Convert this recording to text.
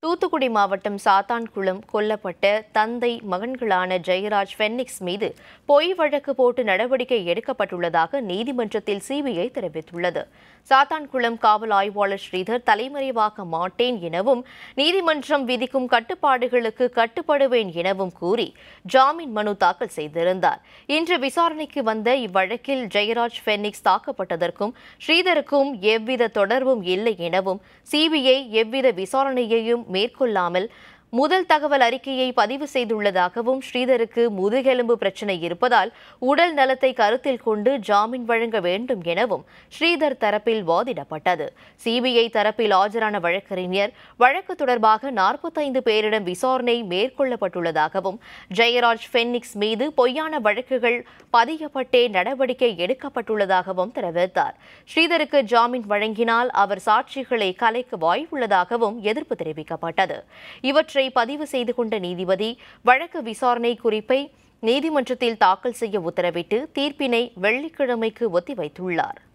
தூத்துக்குடி மாவட்டம் சாத்தான்குளம் கொல்லப்பட்ட தந்தை மகன்களான ஜெயராஜ் ஃபென்னிக்ஸ் மீது பொய் வழக்கு போட்டு நடவடிக்கை எடுக்கப்பட்டுள்ளதாக நீதிமன்றத்தில் சிபிஐ தெரிவித்துள்ளது சாத்தான்குளம் காவல் ஆய்வாளர் ஸ்ரீதர் தலைமறைவாக மாட்டேன் எனவும் நீதிமன்றம் விதிக்கும் கட்டுப்பாடுகளுக்கு கட்டுப்படுவேன் எனவும் கூறி ஜாமீன் மனு தாக்கல் செய்திருந்தார் இன்று விசாரணைக்கு வந்த இவ்வழக்கில் ஜெயராஜ் ஃபென்னிக்ஸ் தாக்கப்பட்டதற்கும் ஸ்ரீதருக்கும் எவ்வித தொடர்பும் இல்லை எனவும் சிபிஐ எவ்வித விசாரணையையும் மேற்கொள்ளாமல் முதல் தகவல் அறிக்கையை பதிவு செய்துள்ளதாகவும் ஸ்ரீதருக்கு முதுகெலும்பு பிரச்சினை இருப்பதால் உடல் நலத்தை கருத்தில் கொண்டு ஜாமீன் வழங்க வேண்டும் எனவும் ஸ்ரீதர் தரப்பில் வாதிடப்பட்டது சிபிஐ தரப்பில் ஆஜரான வழக்கறிஞர் வழக்கு தொடர்பாக நாற்பத்தைந்து பேரிடம் விசாரணை மேற்கொள்ளப்பட்டுள்ளதாகவும் ஜெயராஜ் ஃபென்னிக்ஸ் மீது பொய்யான வழக்குகள் பதியப்பட்டே நடவடிக்கை எடுக்கப்பட்டுள்ளதாகவும் தெரிவித்தார் ஸ்ரீதருக்கு ஜாமீன் வழங்கினால் அவர் சாட்சிகளை கலைக்க வாய்ப்புள்ளதாகவும் எதிர்ப்பு தெரிவிக்கப்பட்டது இவற்றை பதிவு செய்து கொண்ட நீதிபதி வழக்கு விசாரணை குறிப்பை நீதிமன்றத்தில் தாக்கல் செய்ய உத்தரவிட்டு தீர்ப்பினை வெள்ளிக்கிழமைக்கு ஒத்திவைத்துள்ளார்